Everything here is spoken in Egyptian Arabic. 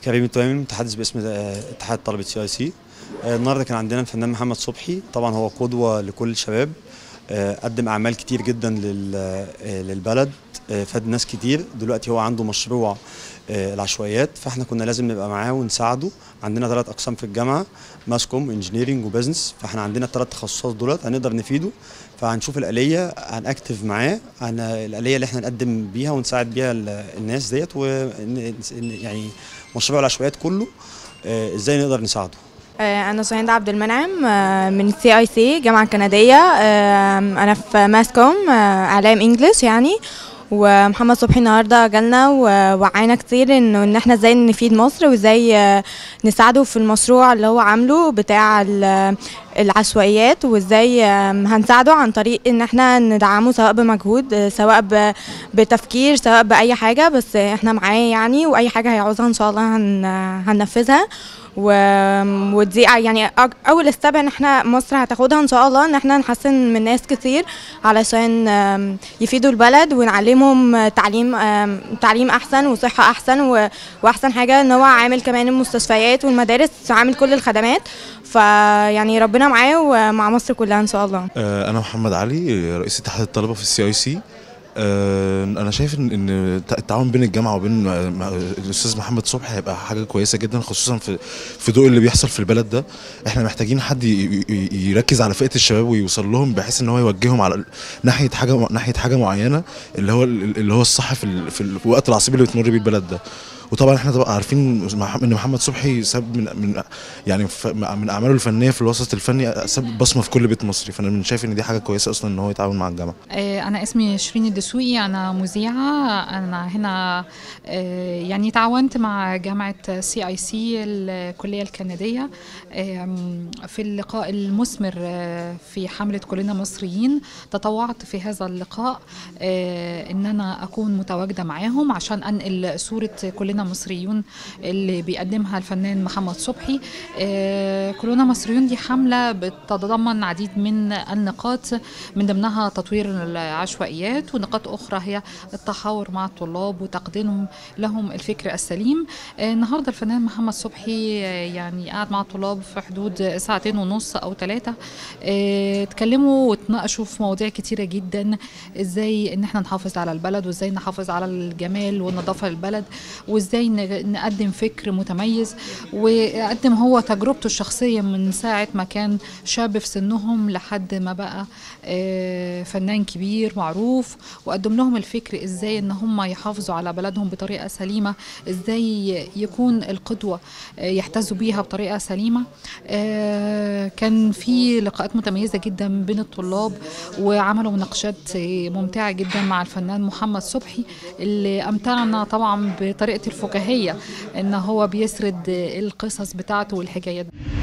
كريم التوامي متحدث باسم آه، اتحاد طلبه سي اي سي النهارده كان عندنا الفنان محمد صبحي طبعا هو قدوه لكل الشباب آه، قدم اعمال كتير جدا لل- آه، للبلد آه، فاد ناس كتير دلوقتي هو عنده مشروع آه، العشوائيات فاحنا كنا لازم نبقى معاه ونساعده عندنا ثلاث اقسام في الجامعه ماسكوم انجينيرنج وبزنس فاحنا عندنا الثلاث تخصصات دولت هنقدر نفيده فهنشوف الاليه هنأكتف معاه عن الاليه اللي احنا نقدم بيها ونساعد بيها ال- الناس ديت و يعني مشروع العشوائيات كله آه، ازاي نقدر نساعده آه، أنا سهند عبد المنعم آه، من السي اي سي جامعة كندية آه، أنا في ماسكوم آه، إعلام إنجلش يعني ومحمد صبحي النهارده جالنا ووعينا كتير انه ان احنا ازاي نفيد مصر وازاي آه، نساعده في المشروع اللي هو عامله بتاع ال- العشوائيات وازاي آم، هنساعده عن طريق ان احنا ندعمه سواء بمجهود آه، سواء ب- بتفكير سواء باي حاجه بس احنا معاه يعني واي حاجه هيعوزها ان شاء الله هن هننفذها و... ودي يعني أج- اول ستيب ان احنا مصر هتاخدها ان شاء الله ان احنا نحسن من ناس كتير علشان آم، يفيدوا البلد ونعلمهم تعليم آم، تعليم احسن وصحه احسن و... واحسن حاجه ان هو عامل كمان المستشفيات والمدارس عامل كل الخدمات فيعني ربنا معاه ومع مصر كلها ان شاء الله آه، انا محمد علي رئيس اتحاد الطلبه في السي اي سي انا شايف ان ان التعاون بين الجامعه وبين آه، مع- الاستاذ محمد صبحي هيبقى حاجه كويسه جدا خصوصا في في ضوء اللي بيحصل في البلد ده احنا محتاجين حد ي- ي- يركز على فئه الشباب ويوصل لهم بحيث ان هو يوجههم على ناحيه حاجه ناحيه حاجه معينه اللي هو اللي هو الصح في ال- في الوقت العصيب اللي بتمر بيه البلد ده وطبعا احنا طبعا عارفين مح- ان محمد صبحي ساب من من يعني ف- من اعماله الفنيه في الوسط الفني ساب بصمه في كل بيت مصري فانا من شايف ان دي حاجه كويسه اصلا ان هو يتعاون مع الجامعه آه، أنا اسمي شيرين الدسوقي أنا مذيعة أنا هنا آه، يعني تعاونت مع جامعة سي اي سي الكلية الكندية آم، في اللقاء المثمر آه، في حملة كلنا مصريين تطوعت في هذا اللقاء آه، إن أنا أكون متواجدة معاهم عشان أنقل صورة كلنا مصريون اللي بيقدمها الفنان محمد صبحي آه، كلنا مصريون دي حملة بتتضمن عديد من النقاط من ضمنها تطوير العشوائيات ونقاط أخرى هي التحاور مع الطلاب وتقديمهم لهم الفكر السليم آه، النهاردة الفنان محمد صبحي آه، يعني قعد مع الطلاب في حدود ساعتين ونص أو ثلاثة اتكلموا وتناقشوا في مواضيع كتيرة جدا ازاي ان احنا نحافظ على البلد وازاي نحافظ على الجمال والنظافة للبلد وازاي ن- نقدم فكر متميز وقدم هو تجربته الشخصية من ساعة ما كان شاب في سنهم لحد ما بقى آه، فنان كبير معروف وقدم لهم الفكر ازاي ان هم يحافظوا على بلدهم بطريقة سليمة ازاي يكون القدوة آه، يحتذوا بيها بطريقة سليمة آه، كان في لقاءات متميزة جدا بين الطلاب وعملوا مناقشات آه، ممتعة جدا مع الفنان محمد صبحي اللي أمتعنا طبعا بطريقة الفكاهية إن هو بيسرد آه، القصص بتاعته والحكايات